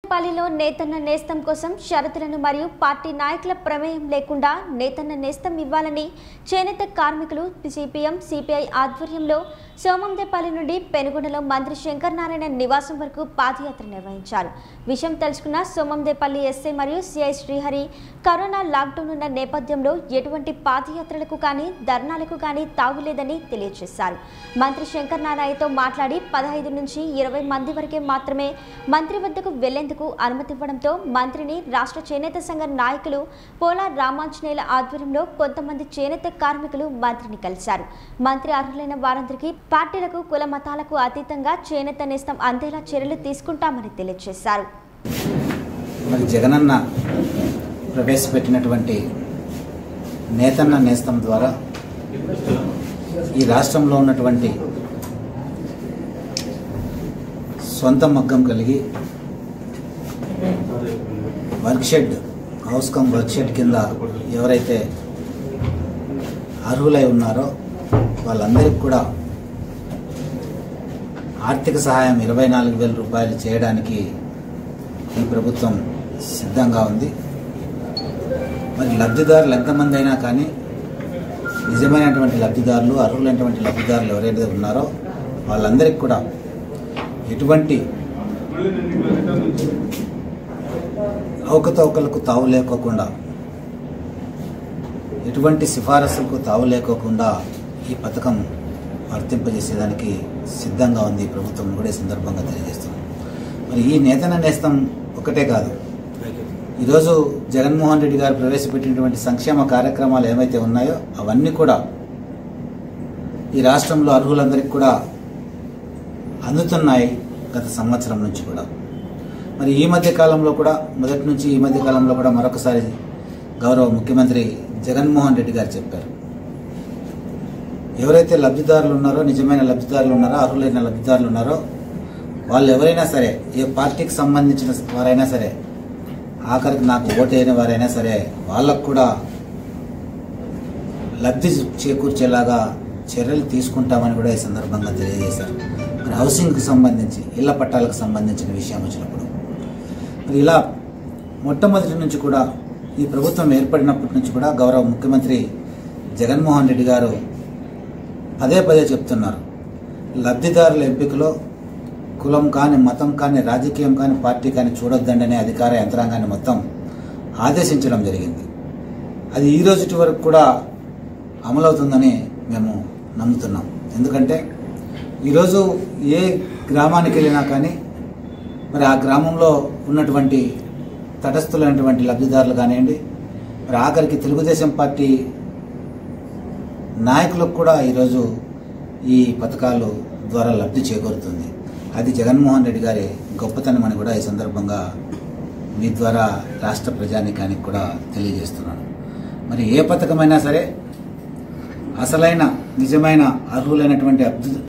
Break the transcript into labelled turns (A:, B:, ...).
A: పాలిలో నేతన్న నేస్తం కోసం షరతులను మరియు పార్టీ నాయకుల ప్రమేయం లేకుండా నేతన్న నేస్తం ఇవ్వాలని చేనేత కార్మికులు సిపిఎం సిపిఐ ఆధ్వర్యంలో సోమందేపల్లి నుండి పెనుగొండలో మంత్రి శంకర్ నారాయణ నివాసం వరకు పాదయాత్ర నిర్వహించారు విషయం తెలుసుకున్న సోమందేపల్లి ఎస్ఐ మరియు సిఐ శ్రీహరి కరోనా లాక్డౌన్ ఉన్న నేపథ్యంలో ఎటువంటి పాదయాత్రలకు కానీ ధర్నాలకు కానీ తావులేదని తెలియజేశారు మంత్రి శంకర్ నారాయణతో మాట్లాడి పదహైదు నుంచి ఇరవై మంది వరకే మాత్రమే మంత్రి వద్దకు వెళ్లేందుకు అనుమతివ్వడంతో మంత్రిని రాష్ట్ర చేనేత సంఘ నాయకులు పోలా రామాంజనేయుల ఆధ్వర్యంలో కొంతమంది చేనేత కార్మికులు మంత్రిని కలిశారు మంత్రి అర్హులైన వారందరికీ పార్టీలకు కుల మతాలకు అతీతంగా చేనేత నేస్తం అందేలా చర్యలు తీసుకుంటామని తెలియజేశారు
B: మరి జగనన్న ప్రవేశపెట్టినటువంటి నేతన్న నేస్తం ద్వారా ఈ రాష్ట్రంలో ఉన్నటువంటి సొంత మగ్గం కలిగి వర్క్షెడ్ హౌస్ కమ్ వర్క్షెడ్ కింద ఎవరైతే అర్హులై ఉన్నారో వాళ్ళందరికీ కూడా ఆర్థిక సహాయం ఇరవై నాలుగు వేల రూపాయలు చేయడానికి ఈ ప్రభుత్వం సిద్ధంగా ఉంది మరి లబ్ధిదారులు ఎంతమంది అయినా కానీ నిజమైనటువంటి లబ్ధిదారులు అర్హులైనటువంటి లబ్ధిదారులు ఎవరైతే ఉన్నారో వాళ్ళందరికీ కూడా ఎటువంటి అవకతవకలకు తావు లేకోకుండా ఎటువంటి సిఫారసులకు తావు లేకోకుండా ఈ పథకం వర్తింపజేసేదానికి సిద్ధంగా ఉంది ఈ ప్రభుత్వం కూడా ఈ సందర్భంగా తెలియజేస్తున్నాం మరి ఈ నేతన నేస్తం ఒకటే కాదు ఈరోజు జగన్మోహన్ రెడ్డి గారు ప్రవేశపెట్టినటువంటి సంక్షేమ కార్యక్రమాలు ఏవైతే ఉన్నాయో అవన్నీ కూడా ఈ రాష్ట్రంలో అర్హులందరికీ కూడా అందుతున్నాయి గత సంవత్సరం నుంచి కూడా మరి ఈ మధ్య కాలంలో కూడా మొదటి నుంచి ఈ మధ్య కాలంలో కూడా మరొకసారి గౌరవ ముఖ్యమంత్రి జగన్మోహన్ రెడ్డి గారు చెప్పారు ఎవరైతే లబ్ధిదారులు ఉన్నారో నిజమైన లబ్ధిదారులు ఉన్నారో అర్హులైన లబ్ధిదారులు ఉన్నారో వాళ్ళు ఎవరైనా సరే ఏ పార్టీకి సంబంధించిన వారైనా సరే ఆఖరికి నాకు ఓటైన వారైనా సరే వాళ్ళకు కూడా లబ్ధి చేకూర్చేలాగా చర్యలు తీసుకుంటామని కూడా ఈ సందర్భంగా తెలియజేశారు మరి హౌసింగ్కి సంబంధించి ఇళ్ల పట్టాలకు సంబంధించిన విషయం వచ్చినప్పుడు మరి ఇలా మొట్టమొదటి నుంచి కూడా ఈ ప్రభుత్వం ఏర్పడినప్పటి నుంచి కూడా గౌరవ ముఖ్యమంత్రి జగన్మోహన్ రెడ్డి గారు పదే పదే చెప్తున్నారు లబ్ధిదారుల ఎంపికలో కులం కానీ మతం కానీ రాజకీయం కానీ పార్టీ కానీ చూడొద్దండి అనే అధికార యంత్రాంగాన్ని మొత్తం ఆదేశించడం జరిగింది అది ఈ రోజుటి వరకు కూడా అమలవుతుందని మేము నమ్ముతున్నాం ఎందుకంటే ఈరోజు ఏ గ్రామానికి వెళ్ళినా కానీ మరి ఆ గ్రామంలో ఉన్నటువంటి తటస్థులైనటువంటి లబ్ధిదారులు కానివ్వండి మరి ఆఖరికి తెలుగుదేశం పార్టీ నాయకులకు కూడా ఈరోజు ఈ పథకాలు ద్వారా లబ్ధి చేకూరుతుంది అది జగన్మోహన్ రెడ్డి గారి గొప్పతనం అని కూడా ఈ సందర్భంగా మీ ద్వారా రాష్ట్ర ప్రజానికానికి కూడా తెలియజేస్తున్నాను మరి ఏ పథకమైనా సరే అసలైన నిజమైన అర్హులైనటువంటి అభ్యు